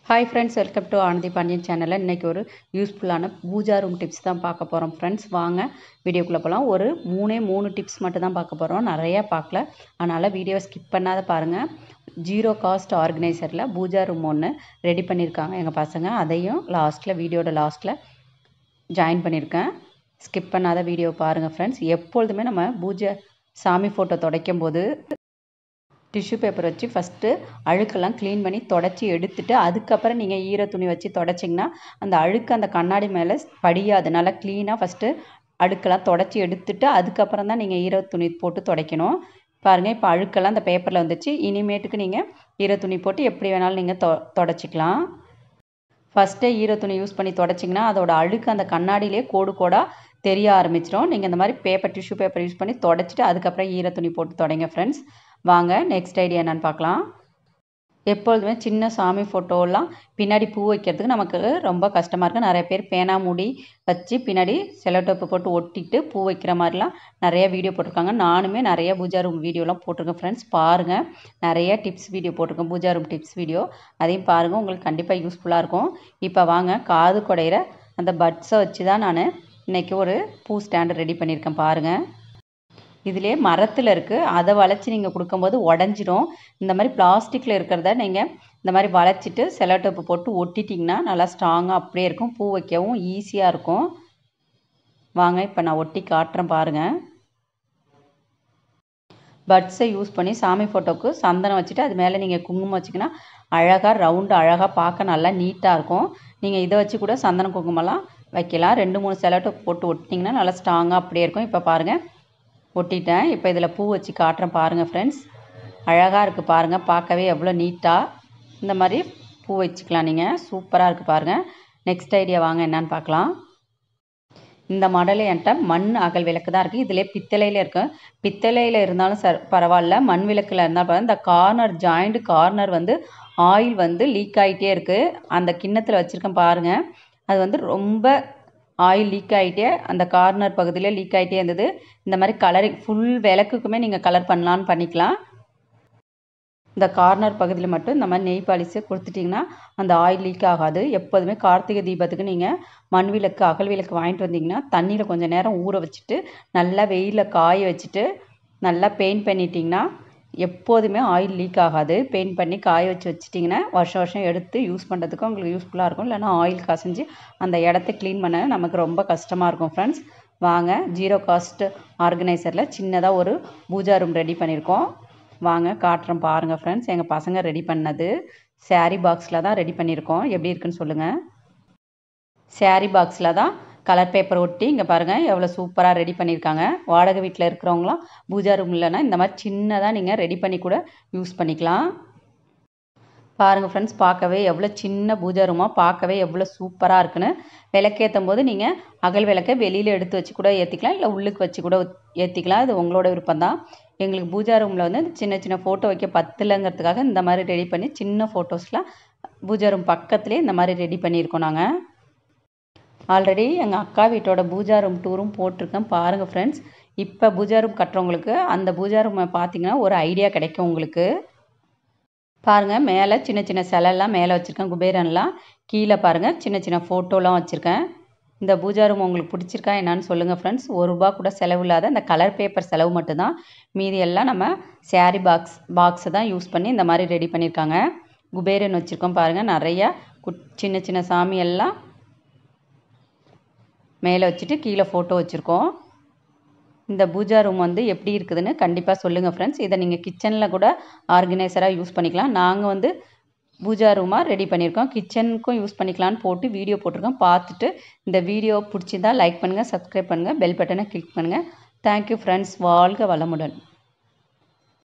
hi friends welcome to Anandhi Pandian சேனலில் இன்றைக்கி ஒரு யூஸ்ஃபுல்லான பூஜா ரூம் டிப்ஸ் தான் பார்க்க போகிறோம் ஃப்ரெண்ட்ஸ் வாங்க வீடியோக்குள்ளே போகலாம் ஒரு மூணே மூணு டிப்ஸ் மட்டும் தான் பார்க்க போகிறோம் நிறையா பார்க்கல அதனால் வீடியோவை ஸ்கிப் பண்ணாத பாருங்கள் ஜீரோ காஸ்ட் ஆர்கனைசரில் பூஜா ரூம் ஒன்று ரெடி பண்ணியிருக்காங்க எங்கள் பசங்க அதையும் லாஸ்ட்டில் வீடியோட லாஸ்ட்டில் ஜாயின் பண்ணியிருக்கேன் ஸ்கிப் பண்ணாத வீடியோ பாருங்கள் ஃப்ரெண்ட்ஸ் எப்பொழுதுமே நம்ம பூஜை சாமி ஃபோட்டோ துடைக்கும் போது டிஷ்யூ பேப்பர் வச்சு ஃபஸ்ட்டு அழுக்கெல்லாம் க்ளீன் பண்ணி தொடச்சி எடுத்துட்டு அதுக்கப்புறம் நீங்கள் ஈர துணி வச்சு தொடச்சிங்கன்னா அந்த அழுக்கு அந்த கண்ணாடி மேலே படியாது நல்லா க்ளீனாக ஃபஸ்ட்டு அழுக்கெல்லாம் தொடச்சி எடுத்துட்டு அதுக்கப்புறம் தான் நீங்கள் ஈர துணி போட்டு துடைக்கணும் பாருங்கள் இப்போ அழுக்கெல்லாம் அந்த பேப்பரில் வந்துச்சு இனிமேட்டுக்கு நீங்கள் ஈர துணி போட்டு எப்படி வேணாலும் நீங்கள் தொ தொடச்சிக்கலாம் ஃபஸ்ட்டே ஈர துணி யூஸ் பண்ணி தொடச்சிங்கன்னா அதோட அழுக்கு அந்த கண்ணாடியிலே கோடு கோடாக தெரிய ஆரம்பிச்சிடும் நீங்கள் இந்த மாதிரி பேப்பர் டிஷ்யூ பேப்பர் யூஸ் பண்ணி தொடச்சிட்டு அதுக்கப்புறம் ஈர துணி போட்டு தொடங்க ஃப்ரெண்ட்ஸ் வாங்க நெக்ஸ்ட் ஐடியா என்னன்னு பார்க்கலாம் எப்பொழுதுமே சின்ன சாமி ஃபோட்டோலாம் பின்னாடி பூ வைக்கிறதுக்கு நமக்கு ரொம்ப கஷ்டமாக இருக்குது நிறைய பேர் பேனா மூடி வச்சு பின்னாடி செலோடோப்பு போட்டு ஒட்டிட்டு பூ வைக்கிற மாதிரிலாம் நிறைய வீடியோ போட்டிருக்காங்க நானுமே நிறைய பூஜா ரூம் வீடியோலாம் போட்டிருக்கேன் ஃப்ரெண்ட்ஸ் பாருங்கள் நிறைய டிப்ஸ் வீடியோ போட்டிருக்கேன் பூஜா ரூம் டிப்ஸ் வீடியோ அதையும் பாருங்கள் உங்களுக்கு கண்டிப்பாக யூஸ்ஃபுல்லாக இருக்கும் இப்போ வாங்க காது குடையிற அந்த பட்ஸை வச்சு தான் நான் இன்றைக்கி ஒரு பூ ஸ்டாண்டு ரெடி பண்ணியிருக்கேன் பாருங்கள் இதிலே மரத்தில் இருக்குது அதை வளைச்சி நீங்கள் கொடுக்கும்போது உடஞ்சிரும் இந்த மாதிரி பிளாஸ்டிக்கில் இருக்கிறத நீங்கள் இந்த மாதிரி வளைச்சிட்டு செலோடோப்பு போட்டு ஒட்டிட்டிங்கன்னா நல்லா ஸ்ட்ராங்காக அப்படியே இருக்கும் பூ வைக்கவும் ஈஸியாக இருக்கும் வாங்க இப்போ நான் ஒட்டி காட்டுறேன் பாருங்கள் பட்ஸை யூஸ் பண்ணி சாமி ஃபோட்டோவுக்கு சந்தனம் வச்சுட்டு அது மேலே நீங்கள் குங்குமம் வச்சிங்கன்னா அழகாக ரவுண்டு அழகாக பார்க்க நல்லா நீட்டாக இருக்கும் நீங்கள் இதை வச்சு கூட சந்தனம் குங்குமம்லாம் வைக்கலாம் ரெண்டு மூணு செலோடோப் போட்டு ஒட்டிங்கன்னா நல்லா ஸ்ட்ராங்காக அப்படியே இருக்கும் இப்போ பாருங்கள் ஒட்டிட்டேன் இப்போ இதில் பூ வச்சு காட்டுறேன் பாருங்கள் ஃப்ரெண்ட்ஸ் அழகாக இருக்குது பாருங்கள் பார்க்கவே எவ்வளோ நீட்டாக இந்த மாதிரி பூ வச்சுக்கலாம் நீங்கள் சூப்பராக இருக்குது பாருங்கள் நெக்ஸ்ட் ஐடியா வாங்க என்னன்னு பார்க்கலாம் இந்த மாடல் என்கிட்ட மண் அகல் விளக்கு தான் இருக்குது இதிலே பித்தளையில் இருக்குது பித்தளையில் இருந்தாலும் ச பரவாயில்ல மண் விளக்கில் இருந்தால் பரவாயில்ல இந்த கார்னர் ஜாயிண்ட் கார்னர் வந்து ஆயில் வந்து லீக் ஆகிட்டே இருக்குது அந்த கிண்ணத்தில் வச்சுருக்கேன் பாருங்கள் அது வந்து ரொம்ப ஆயில் லீக் ஆகிட்டே அந்த கார்னர் பகுதியில் லீக் ஆகிட்டே இருந்தது இந்த மாதிரி கலரிங் ஃபுல் விளக்குக்குமே நீங்கள் கலர் பண்ணலான்னு பண்ணிக்கலாம் இந்த கார்னர் பகுதியில் மட்டும் இந்த மாதிரி நெய் பாலிஸு கொடுத்துட்டிங்கன்னா அந்த ஆயில் லீக் ஆகாது எப்போதுமே கார்த்திகை தீபத்துக்கு நீங்கள் மண் விளக்கு அகல் விளக்கு வாங்கிட்டு வந்தீங்கன்னா தண்ணியில் கொஞ்சம் நேரம் ஊற வச்சுட்டு நல்லா வெயிலில் காய வச்சுட்டு நல்லா பெயிண்ட் பண்ணிட்டிங்கன்னா எப்போதுமே ஆயில் லீக் ஆகாது பெயிண்ட் பண்ணி காய வச்சு வச்சிட்டிங்கன்னா வருஷம் வருஷம் எடுத்து யூஸ் பண்ணுறதுக்கு உங்களுக்கு யூஸ்ஃபுல்லாக இருக்கும் இல்லைனா ஆயில் கசைஞ்சு அந்த இடத்த க்ளீன் பண்ண நமக்கு ரொம்ப கஷ்டமாக இருக்கும் ஃப்ரெண்ட்ஸ் வாங்க ஜீரோ காஸ்ட் ஆர்கனைசரில் சின்னதாக ஒரு பூஜா ரூம் ரெடி பண்ணியிருக்கோம் வாங்க காட்டுறோம் பாருங்கள் ஃப்ரெண்ட்ஸ் எங்கள் பசங்க ரெடி பண்ணது சாரீ பாக்ஸில் தான் ரெடி பண்ணியிருக்கோம் எப்படி இருக்குன்னு சொல்லுங்கள் சாரீ பாக்ஸில் தான் கலர் பேப்பர் ஒட்டி இங்கே பாருங்கள் எவ்வளோ சூப்பராக ரெடி பண்ணியிருக்காங்க வாடகை வீட்டில் இருக்கிறவங்களாம் பூஜா ரூம் இல்லைன்னா இந்த மாதிரி சின்னதாக நீங்கள் ரெடி பண்ணி கூட யூஸ் பண்ணிக்கலாம் பாருங்கள் ஃப்ரெண்ட்ஸ் பார்க்கவே எவ்வளோ சின்ன பூஜா ரூமாக பார்க்கவே எவ்வளோ சூப்பராக இருக்குன்னு விளக்கேற்றும் போது நீங்கள் அகல் விளக்கை வெளியில் எடுத்து வச்சு கூட ஏற்றிக்கலாம் இல்லை உள்ளுக்கு வச்சு கூட ஏற்றிக்கலாம் இது உங்களோட விருப்பம் தான் எங்களுக்கு பூஜா ரூமில் வந்து சின்ன சின்ன ஃபோட்டோ வைக்க பத்தலைங்கிறதுக்காக இந்த மாதிரி ரெடி பண்ணி சின்ன ஃபோட்டோஸ்லாம் பூஜா ரூம் பக்கத்துலேயே இந்த மாதிரி ரெடி பண்ணியிருக்கோம் நாங்கள் ஆல்ரெடி எங்கள் அக்கா வீட்டோட பூஜா ரூம் டூரும் போட்டிருக்கேன் பாருங்கள் ஃப்ரெண்ட்ஸ் இப்போ பூஜா ரூம் கட்டுறவங்களுக்கு அந்த பூஜா ரூமை பார்த்தீங்கன்னா ஒரு ஐடியா கிடைக்கும் உங்களுக்கு பாருங்கள் மேலே சின்ன சின்ன சிலைலாம் மேலே வச்சுருக்கேன் குபேரன்லாம் கீழே பாருங்கள் சின்ன சின்ன ஃபோட்டோலாம் வச்சுருக்கேன் இந்த பூஜா ரூம் உங்களுக்கு பிடிச்சிருக்கா என்னான்னு சொல்லுங்கள் ஃப்ரெண்ட்ஸ் ஒரு ரூபா கூட செலவு இல்லாத இந்த கலர் பேப்பர் செலவு மட்டும்தான் மீதி எல்லாம் நம்ம சாரீ பாக்ஸ் பாக்ஸை தான் யூஸ் பண்ணி இந்த மாதிரி ரெடி பண்ணியிருக்காங்க குபேரன் வச்சுருக்கோம் பாருங்கள் நிறையா குட் சின்ன சின்ன சாமி எல்லாம் மேலே வச்சுட்டு கீழே ஃபோட்டோ வச்சுருக்கோம் இந்த பூஜா ரூம் வந்து எப்படி இருக்குதுன்னு கண்டிப்பாக சொல்லுங்கள் ஃப்ரெண்ட்ஸ் இதை நீங்கள் கிச்சனில் கூட ஆர்கனைசராக யூஸ் பண்ணிக்கலாம் நாங்கள் வந்து பூஜா ரூமாக ரெடி பண்ணியிருக்கோம் கிச்சனுக்கும் யூஸ் பண்ணிக்கலான்னு போட்டு வீடியோ போட்டிருக்கோம் பார்த்துட்டு இந்த வீடியோ பிடிச்சிருந்தா லைக் பண்ணுங்கள் சப்ஸ்கிரைப் பண்ணுங்கள் பெல் பட்டனை கிளிக் பண்ணுங்கள் தேங்க்யூ ஃப்ரெண்ட்ஸ் வாழ்க வளமுடன்